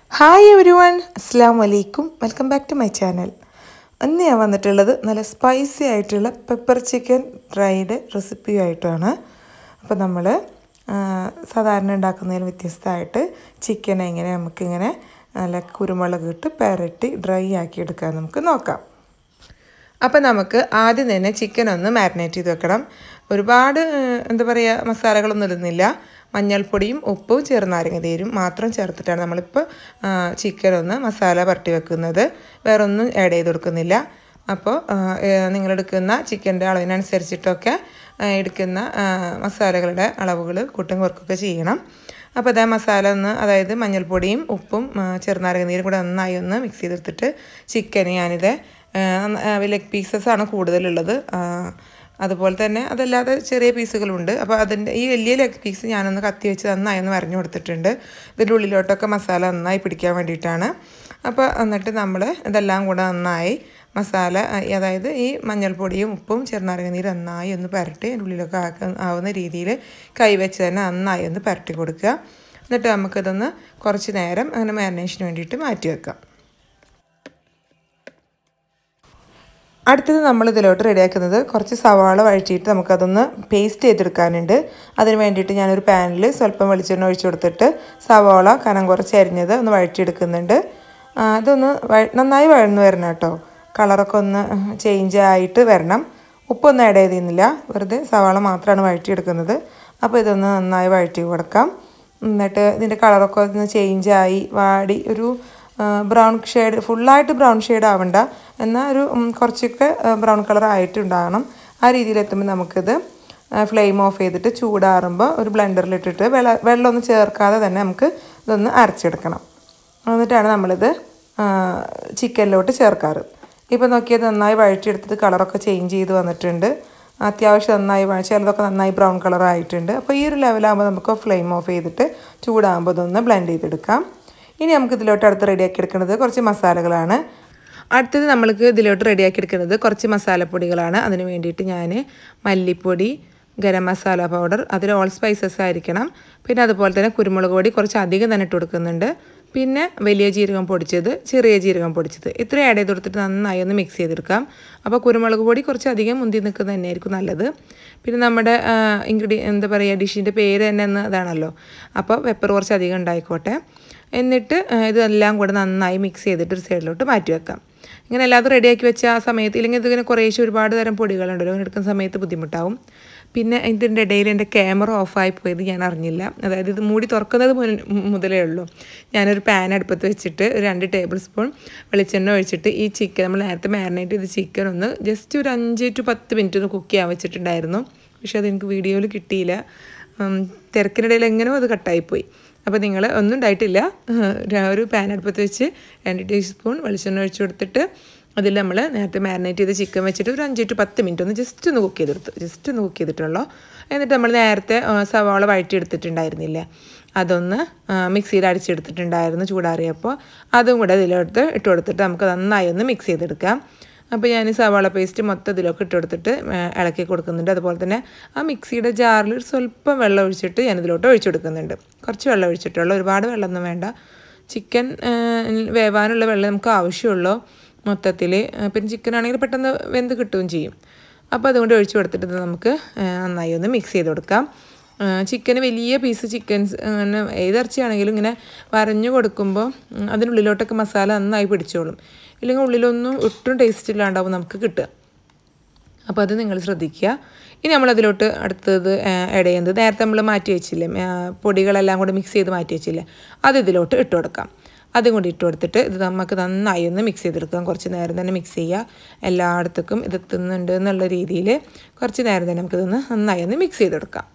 hi every everyone അസ്സാം വലൈക്കും welcome back to my channel ഇന്ന് ഞാൻ വന്നിട്ടുള്ളത് നല്ല സ്പൈസി ആയിട്ടുള്ള പെപ്പർ ചിക്കൻ ഫ്രൈഡ് റെസിപ്പിയുമായിട്ടാണ് അപ്പോൾ നമ്മൾ സാധാരണ ഉണ്ടാക്കുന്നതിന് വ്യത്യസ്തമായിട്ട് ചിക്കൻ എങ്ങനെ നമുക്കിങ്ങനെ നല്ല കുരുമുളക് ഇട്ട് പെരട്ടി ഡ്രൈ ആക്കി എടുക്കാൻ നമുക്ക് നോക്കാം അപ്പോൾ നമുക്ക് ആദ്യം തന്നെ ചിക്കൻ ഒന്ന് മാരിനേറ്റ് ചെയ്ത് വെക്കണം ഒരുപാട് ഏഹ്, എന്താ പറയുക മസാലകളൊന്നും ഇടുന്നില്ല മഞ്ഞൾപ്പൊടിയും ഉപ്പും ചെറുനാരങ്ങ നീരും മാത്രം ചേർത്തിട്ടാണ് നമ്മളിപ്പോൾ ചിക്കൻ ഒന്ന് മസാല പുരട്ടി വെക്കുന്നത് വേറെ ഒന്നും ആഡ് ചെയ്ത് കൊടുക്കുന്നില്ല അപ്പോൾ നിങ്ങളെടുക്കുന്ന ചിക്കൻ്റെ അളവിനനുസരിച്ചിട്ടൊക്കെ ആ, എടുക്കുന്ന ആ, മസാലകളുടെ അളവുകൾ കൂട്ടും കുറക്കൊക്കെ ചെയ്യണം അപ്പോൾ അതേ മസാല ഒന്ന് അതായത് മഞ്ഞൾപ്പൊടിയും ഉപ്പും ആ, ചെറുനാരങ്ങ നീരും കൂടെ നന്നായി ഒന്ന് മിക്സ് ചെയ്തെടുത്തിട്ട് ചിക്കൻ ഞാനിത് ലെഗ് പീസസ് ആണ് കൂടുതലുള്ളത് ആ, അതുപോലെ തന്നെ അതല്ലാതെ ചെറിയ പീസുകളുണ്ട് അപ്പോൾ അതിൻ്റെ ഈ വലിയ ലെഗ് പീസ് ഞാനൊന്ന് കത്തി വെച്ച് നന്നായി ഒന്ന് വരഞ്ഞു കൊടുത്തിട്ടുണ്ട് ഇതിൻ്റെ ഉള്ളിലോട്ടൊക്കെ മസാല നന്നായി പിടിക്കാൻ വേണ്ടിയിട്ടാണ് അപ്പോൾ എന്നിട്ട് നമ്മൾ ഇതെല്ലാം കൂടെ നന്നായി മസാല ആ, അതായത് ഈ മഞ്ഞൾപ്പൊടിയും ഉപ്പും ചെറുനാരങ്ങ നീര് നന്നായി ഒന്ന് പുരട്ടി അതിൻ്റെ ഉള്ളിലൊക്കെ ആക്ക ആവുന്ന രീതിയിൽ കൈവച്ച് തന്നെ നന്നായി ഒന്ന് പുരട്ടി കൊടുക്കുക എന്നിട്ട് നമുക്കിതൊന്ന് കുറച്ച് നേരം അങ്ങനെ മാരിനേഷന് വേണ്ടിയിട്ട് മാറ്റി വെക്കാം അടുത്തത് നമ്മൾ ഇതിലോട്ട് റെഡിയാക്കുന്നത് കുറച്ച് സവാള വഴറ്റിയിട്ട് നമുക്കതൊന്ന് പേസ്റ്റ് ചെയ്തെടുക്കാനുണ്ട് അതിന് വേണ്ടിയിട്ട് ഞാനൊരു പാനിൽ സ്വല്പം വെളിച്ചെണ്ണ ഒഴിച്ചു കൊടുത്തിട്ട് സവാള കനം കുറച്ച് അരിഞ്ഞത് ഒന്ന് വഴറ്റിയെടുക്കുന്നുണ്ട് ആ, ഇതൊന്ന് വഴ- നന്നായി വഴന്നു വരണം കേട്ടോ കളറൊക്കെ ഒന്ന് ചേഞ്ച് ആയിട്ട് വരണം ഉപ്പൊന്നും ആഡ് ചെയ്തിരുന്നില്ല വെറുതെ സവാള മാത്രമാണ് വഴറ്റിയെടുക്കുന്നത് അപ്പോൾ ഇതൊന്ന് നന്നായി വഴറ്റി കൊടുക്കാം എന്നിട്ട് ഇതിൻ്റെ കളറൊക്കെ ഒന്ന് ചേഞ്ച് ആയി വാടി ഒരു ബ്രൗൺ ഷെയ്ഡ് ഫുള്ളായിട്ട് ബ്രൗൺ ഷെയ്ഡ് ആവണ്ട എന്നാൽ ഒരു ഉം, കുറച്ചൊക്കെ ബ്രൗൺ കളർ ആയിട്ടുണ്ടാകണം ആ രീതിയിലെത്തുമ്പോൾ നമുക്കിത് ഫ്ലെയിം ഓഫ് ചെയ്തിട്ട് ചൂടാറുമ്പോൾ ഒരു ബ്ലെൻഡറിലിട്ടിട്ട് വെള്ള വെള്ളമൊന്നും ചേർക്കാതെ തന്നെ നമുക്ക് ഇതൊന്ന് അരച്ചെടുക്കണം എന്നിട്ടാണ് നമ്മളിത് ചിക്കനിലോട്ട് ചേർക്കാറ് ഇപ്പോൾ നോക്കിയത് നന്നായി വഴറ്റിയെടുത്തിട്ട് കളറൊക്കെ ചേഞ്ച് ചെയ്ത് വന്നിട്ടുണ്ട് അത്യാവശ്യം നന്നായി വഴ- ചിലതൊക്കെ നന്നായി ബ്രൗൺ കളർ ആയിട്ടുണ്ട് അപ്പോൾ ഈ ഒരു ലെവലാകുമ്പോൾ നമുക്ക് ഫ്ലെയിം ഓഫ് ചെയ്തിട്ട് ചൂടാകുമ്പോൾ ഇതൊന്ന് ബ്ലെൻഡ് ചെയ്തെടുക്കാം ഇനി നമുക്ക് ഇതിലോട്ട് അടുത്ത് റെഡിയാക്കി എടുക്കുന്നത് കുറച്ച് മസാലകളാണ് അടുത്തത് നമ്മൾക്ക് ഇതിലോട്ട് റെഡിയാക്കി എടുക്കുന്നത് കുറച്ച് മസാലപ്പൊടികളാണ് അതിന് വേണ്ടിയിട്ട് ഞാൻ മല്ലിപ്പൊടി ഗരം മസാല പൗഡർ അതിൽ ഓൾ സ്പൈസസ് ആയിരിക്കണം പിന്നെ അതുപോലെ തന്നെ കുരുമുളക് പൊടി കുറച്ച് അധികം തന്നെ ഇട്ട് കൊടുക്കുന്നുണ്ട് പിന്നെ വലിയ ജീരകം പൊടിച്ചത് ചെറിയ ജീരകം പൊടിച്ചത് ഇത്രയും ആഡ് ചെയ്ത് കൊടുത്തിട്ട് നന്നായി ഒന്ന് മിക്സ് ചെയ്തെടുക്കാം അപ്പോൾ കുരുമുളക് പൊടി കുറച്ച് അധികം മുന്തി നിൽക്കുന്നത് തന്നെയായിരിക്കും നല്ലത് പിന്നെ നമ്മുടെ ഇൻഗ്രീഡി എന്താ പറയുക ഡിഷിൻ്റെ പേര് തന്നെ ഒന്ന് അതാണല്ലോ അപ്പോൾ പെപ്പർ കുറച്ച് അധികം ഉണ്ടായിക്കോട്ടെ എന്നിട്ട് ആ, ഇതെല്ലാം കൂടെ നന്നായി മിക്സ് ചെയ്തിട്ട് ഒരു സൈഡിലോട്ട് മാറ്റി വെക്കാം ഇങ്ങനെ എല്ലാതും റെഡിയാക്കി വെച്ച ആ സമയത്ത് ഇല്ലെങ്കിൽ ഇതിങ്ങനെ കുറേശ്ശെ ഒരുപാട് തരം പൊടികളുണ്ടല്ലോ അങ്ങനെ എടുക്കുന്ന സമയത്ത് ബുദ്ധിമുട്ടാവും പിന്നെ ഇതിൻ്റെ ഇടയിൽ എൻ്റെ ക്യാമറ ഓഫായി പോയത് ഞാൻ അറിഞ്ഞില്ല അതായത് ഇത് മൂടി തുറക്കുന്നത് മുൻ- മുതലേ ഉള്ളൂ ഞാനൊരു പാൻ അടുപ്പത്ത് വെച്ചിട്ട് ഒരു രണ്ട് ടേബിൾ സ്പൂൺ വെളിച്ചെണ്ണ ഒഴിച്ചിട്ട് ഈ ചിക്കൻ നമ്മൾ നേരത്തെ മാരിനേറ്റ് ചെയ്ത ചിക്കൻ ഒന്ന് ജസ്റ്റ് ഒരു അഞ്ച് ടു പത്ത് മിനിറ്റ് ഒന്ന് കുക്ക് ചെയ്യാൻ വെച്ചിട്ടുണ്ടായിരുന്നു പക്ഷേ അതെനിക്ക് വീഡിയോയിൽ കിട്ടിയില്ല ഉം, തിരക്കിനിടയിൽ എങ്ങനെയോ അത് കട്ടായിപ്പോയി അപ്പോൾ നിങ്ങൾ ഒന്നും ഉണ്ടായിട്ടില്ല ര- ഒരു പാൻ അടുപ്പത്ത് വെച്ച് രണ്ട് ടീസ്പൂൺ വെളിച്ചെണ്ണ ഒഴിച്ച് കൊടുത്തിട്ട് അതിൽ നമ്മൾ നേരത്തെ മാരിനേറ്റ് ചെയ്ത് ചിക്കൻ വെച്ചിട്ട് ഒരു അഞ്ച് ടു പത്ത് മിനിറ്റ് ഒന്ന് ജസ്റ്റ് ഒന്ന് കുക്ക് ചെയ്തെടുത്തു ജസ്റ്റ് ഒന്ന് കുക്ക് ചെയ്തിട്ടുള്ളൂ എന്നിട്ട് നമ്മൾ നേരത്തെ ആ, സവാള വഴറ്റിയെടുത്തിട്ടുണ്ടായിരുന്നില്ല അതൊന്ന് ആ, മിക്സിയിൽ അടിച്ചെടുത്തിട്ടുണ്ടായിരുന്നു ചൂടാറിയപ്പോൾ അതും കൂടെ അതിലോട്ട് ഇട്ട് കൊടുത്തിട്ട് നമുക്ക് നന്നായി ഒന്ന് മിക്സ് ചെയ്തെടുക്കാം അപ്പോൾ ഞാൻ ഈ സവാള പേസ്റ്റ് മൊത്തം ഇതിലൊക്കെ ഇട്ട് കൊടുത്തിട്ട് ആ, ഇളക്കി കൊടുക്കുന്നുണ്ട് അതുപോലെ തന്നെ ആ മിക്സിയുടെ ജാറിൽ ഒരു സ്വല്പം വെള്ളം ഒഴിച്ചിട്ട് ഞാൻ ഇതിലോട്ട് ഒഴിച്ചു കൊടുക്കുന്നുണ്ട് കുറച്ച് വെള്ളം ഒഴിച്ചിട്ടുള്ളൂ ഒരുപാട് വെള്ളമൊന്നും വേണ്ട ചിക്കൻ വേവാനുള്ള വെള്ളം നമുക്ക് ആവശ്യമുള്ളൂ മൊത്തത്തിൽ പിന്നെ ചിക്കൻ ആണെങ്കിൽ പെട്ടെന്ന് വെന്ത് കിട്ടുകയും ചെയ്യും അപ്പോൾ അതുകൊണ്ട് ഒഴിച്ചു കൊടുത്തിട്ട് ഇത് നമുക്ക് ആ, നന്നായി ഒന്ന് മിക്സ് ചെയ്ത് കൊടുക്കാം ചിക്കന് വലിയ പീസ് ചിക്കൻസ് അങ്ങനെ ഏതിറച്ചിയാണെങ്കിലും ഇങ്ങനെ വരഞ്ഞു കൊടുക്കുമ്പോൾ ഉം, അതിനുള്ളിലോട്ടൊക്കെ മസാല നന്നായി പിടിച്ചോളും ഇല്ലെങ്കിൽ ഉള്ളിലൊന്നും ഒട്ടും ടേസ്റ്റ് ഇല്ലാണ്ടാവും നമുക്ക് കിട്ടുക അപ്പോൾ അത് നിങ്ങൾ ശ്രദ്ധിക്കുക ഇനി നമ്മളതിലോട്ട് അടുത്തത് ആഡ് ചെയ്യുന്നത് നേരത്തെ നമ്മൾ മാറ്റി വെച്ചില്ലേ ആ, പൊടികളെല്ലാം കൂടി മിക്സ് ചെയ്ത് മാറ്റി വെച്ചില്ലേ അത് ഇതിലോട്ട് ഇട്ട് കൊടുക്കാം അതും കൂടി ഇട്ട് കൊടുത്തിട്ട് ഇത് നമുക്ക് നന്നായി ഒന്ന് മിക്സ് ചെയ്തെടുക്കാം കുറച്ച് നേരം തന്നെ മിക്സ് ചെയ്യുക എല്ലായിടത്തേക്കും ഇത് എത്തുന്നുണ്ട് എന്നുള്ള രീതിയിൽ കുറച്ച് നേരം തന്നെ നമുക്കിതൊന്ന് നന്നായി ഒന്ന് മിക്സ് ചെയ്തെടുക്കാം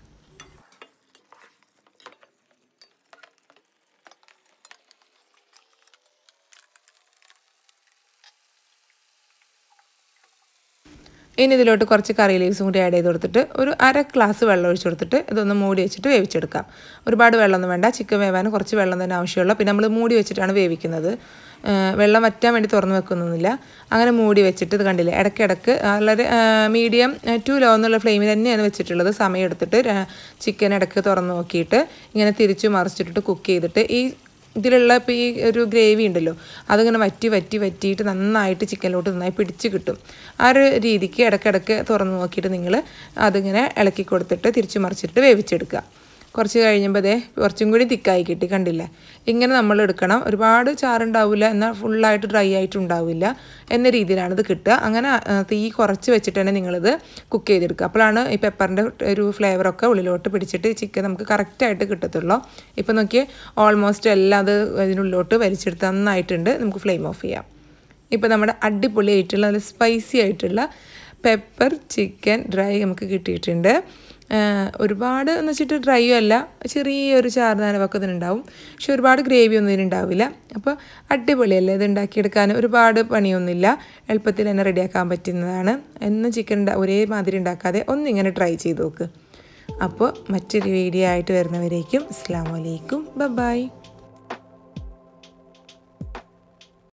ഇനി ഇതിലോട്ട് കുറച്ച് കറി ലീവ്സും കൂടി ആഡ് ചെയ്ത് കൊടുത്തിട്ട് ഒരു അര ഗ്ലാസ് വെള്ളം ഒഴിച്ച് കൊടുത്തിട്ട് ഇതൊന്ന് മൂടി വെച്ചിട്ട് വേവിച്ചെടുക്കാം ഒരുപാട് വെള്ളമൊന്നും വേണ്ട ചിക്കൻ വേവാൻ കുറച്ച് വെള്ളം തന്നെ ആവശ്യമുള്ളൂ പിന്നെ നമ്മൾ മൂടി വെച്ചിട്ടാണ് വേവിക്കുന്നത് ആ, വെള്ളം വറ്റാൻ വേണ്ടി തുറന്ന് വെക്കുന്നൊന്നുമില്ല അങ്ങനെ മൂടി വെച്ചിട്ട് ഇത് കണ്ടില്ലേ ഇടയ്ക്കിടയ്ക്ക് വളരെ മീഡിയം ടു ലോ എന്നുള്ള ഫ്ലെയിമിൽ തന്നെയാണ് വെച്ചിട്ടുള്ളത് സമയം എടുത്തിട്ട് ചിക്കൻ ഇടയ്ക്ക് തുറന്ന് നോക്കിയിട്ട് ഇങ്ങനെ തിരിച്ചു മറിച്ചിട്ടിട്ട് കുക്ക് ചെയ്തിട്ട് ഈ ഇതിലുള്ള ഇപ്പോൾ ഈ ഒരു ഗ്രേവി ഉണ്ടല്ലോ അതിങ്ങനെ വറ്റി വറ്റി വറ്റിയിട്ട് നന്നായിട്ട് ചിക്കനിലോട്ട് നന്നായി പിടിച്ച് കിട്ടും ആ ഒരു രീതിക്ക് ഇടയ്ക്കിടയ്ക്ക് തുറന്ന് നോക്കിയിട്ട് നിങ്ങൾ അതിങ്ങനെ ഇളക്കി കൊടുത്തിട്ട് തിരിച്ചു മറിച്ചിട്ട് വേവിച്ചെടുക്കുക കുറച്ച് കഴിയുമ്പോൾ ദേ കുറച്ചും കൂടി തിക്കായി കിട്ടി കണ്ടില്ലേ ഇങ്ങനെ നമ്മൾ എടുക്കണം ഒരുപാട് ചാറുണ്ടാവില്ല എന്നാൽ ഫുള്ളായിട്ട് ഡ്രൈ ആയിട്ടുണ്ടാവില്ല എന്ന രീതിയിലാണ് ഇത് കിട്ടുക അങ്ങനെ ആ, തീ കുറച്ച് വെച്ചിട്ട് തന്നെ നിങ്ങളിത് കുക്ക് ചെയ്തെടുക്കുക അപ്പോഴാണ് ഈ പെപ്പറിൻ്റെ ഒരു ഫ്ലേവറൊക്കെ ഉള്ളിലോട്ട് പിടിച്ചിട്ട് ചിക്കൻ നമുക്ക് കറക്റ്റായിട്ട് കിട്ടത്തുള്ളൂ ഇപ്പോൾ നോക്കിയേ ഓൾമോസ്റ്റ് എല്ലാം അത് ഇതിനുള്ളിലോട്ട് വലിച്ചെടുത്ത് നന്നായിട്ടുണ്ട് നമുക്ക് ഫ്ലെയിം ഓഫ് ചെയ്യാം ഇപ്പോൾ നമ്മുടെ അടിപൊളി ആയിട്ടുള്ള നല്ല സ്പൈസി ആയിട്ടുള്ള പെപ്പർ ചിക്കൻ ഡ്രൈ നമുക്ക് കിട്ടിയിട്ടുണ്ട് ആഹ് ഒരുപാട് എന്ന് വെച്ചിട്ട് ഡ്രൈയും അല്ല ചെറിയൊരു ചാർനാനവൊക്കെ ഇതിനുണ്ടാവും പക്ഷെ ഒരുപാട് ഗ്രേവി ഒന്നും ഇതിനുണ്ടാവില്ല അപ്പോൾ അടിപൊളിയല്ലേ ഇത് ഉണ്ടാക്കിയെടുക്കാൻ ഒരുപാട് പണിയൊന്നുമില്ല എളുപ്പത്തിൽ തന്നെ റെഡിയാക്കാൻ പറ്റുന്നതാണ് എന്നും ചിക്കൻ ഒരേ മാതിരി ഉണ്ടാക്കാതെ ഒന്നിങ്ങനെ ട്രൈ ചെയ്ത് നോക്ക് അപ്പോൾ മറ്റൊരു വീഡിയോ ആയിട്ട് വരുന്നവരേക്കും അസ്സാം വലൈക്കും ബൈ